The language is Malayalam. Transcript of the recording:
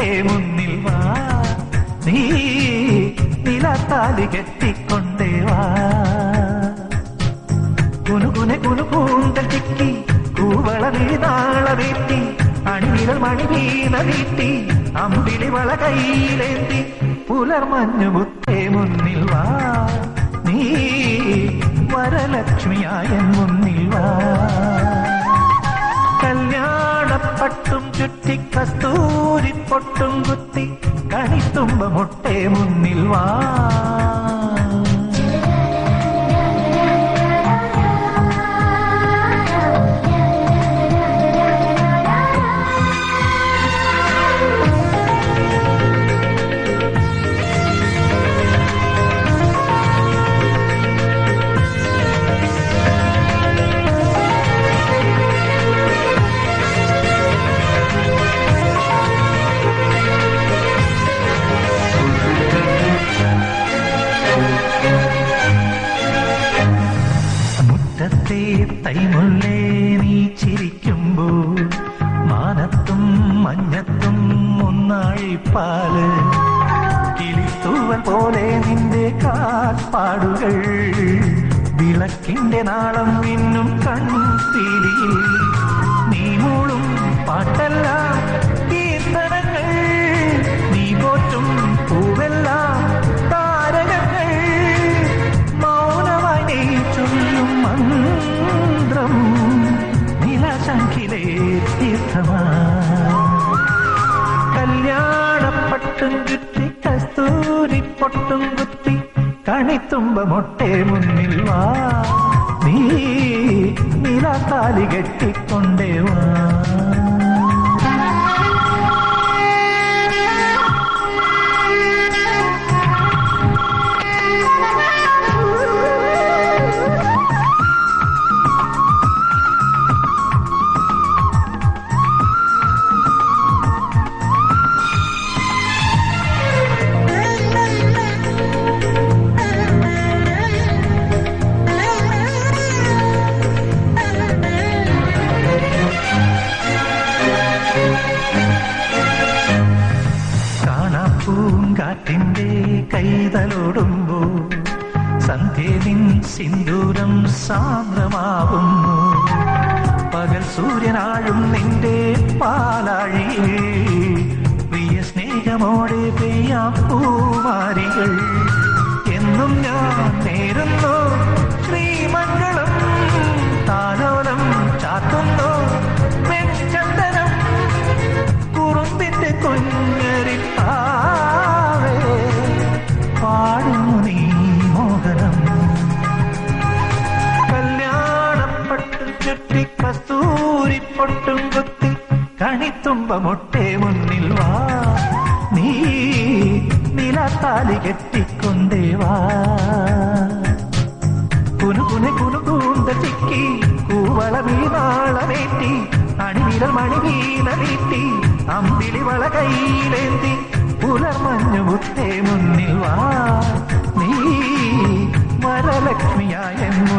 മുട്ടേ മുന്നിൽ വാ നീ നിലത്താലി കെട്ടിക്കൊണ്ടേ വാ കുനുകുനെ കുനുകൂന്തൽ ചിക്കി കൂവള വീതാള വീട്ടി അണിവിരൽ മണി വീണ വീട്ടി അമ്പിളി വള കയ്യിലേന്തി പുലർമഞ്ഞു മുത്തേ മുന്നിൽ വാ നീ വരലക്ഷ്മിയായ മുന്നിൽ വാ കല്യാണപ്പട്ടും ചുറ്റി കസ്തൂരി പൊട്ടും കുത്തി കണിത്തുമ്പ മുട്ടേ മുന്നിൽ വാ മുറ്റത്തെ തൈമുള്ളേ നീ ചിരിക്കുമ്പോൾ മാനത്തും മഞ്ഞത്തും ഒന്നാഴിപ്പാല് കിളിത്തൂവൽ പോലെ നിന്റെ കാൽപ്പാടുകൾ വിളക്കിന്റെ നാളം മിന്നും കൺപീലിയിൽ നീ മൂളും പാട്ടെല്ലാം കീർത്തനങ്ങൾ നീ പോറ്റും പൂവെല്ലാം താരകങ്ങൾ മൗനമായി നീ ചൊല്ലും മന്ത്രം നിലശങ്കിലെ തീർത്ഥമാ കല്യാണപ്പട്ടും ചുറ്റി കസ്തൂരി പൊട്ടും കുത്തി കണിത്തുമ്പ മൊട്ടെ മുന്നിൽ വാ നീ നിലാത്താലി കെട്ടിക്കൊണ്ടേ വാ കാണാപ്പൂങ്കാറ്റിന്റെ കൈതലോടുമ്പോ സന്ധ്യനിൻ സിന്ദൂരം സാന്ദ്രമാവുന്നു പകൽ സൂര്യനാഴും നിന്റെ പാലാഴിയിൽ പ്രിയ സ്നേഹമോടെ പെയ്യാം പൂമാരികൾ എന്നും ഞാൻ നേരുന്നു ശ്രീമംഗളം താലോലം ചാത്തുന്നു വെൺചന്ദനം കുറുമ്പിന്റെ കുഞ്ഞരിപ്പാവേ പാടുന്നു നീ മോഹനം കല്യാണപ്പട്ടും ചുറ്റി കസ്തൂരി പൊട്ടും കുത്തി കണിത്തുമ്പ മൊട്ടെ മുന്നിൽ വാ നീ നിലത്താലി കെട്ടിക്കൊണ്ടേ വാ കുനുകുനെ കുനുകൂന്ത ചിക്കി കൂവള വീണാള വേറ്റി അണിവിരൽ മണി വീണ വീട്ടി അമ്പിളി വള കയ്യിലേന്തി പുലർമഞ്ഞു മുത്തേ മുന്നിൽ വാ നീ വരലക്ഷ്മിയായ മുന്നിൽ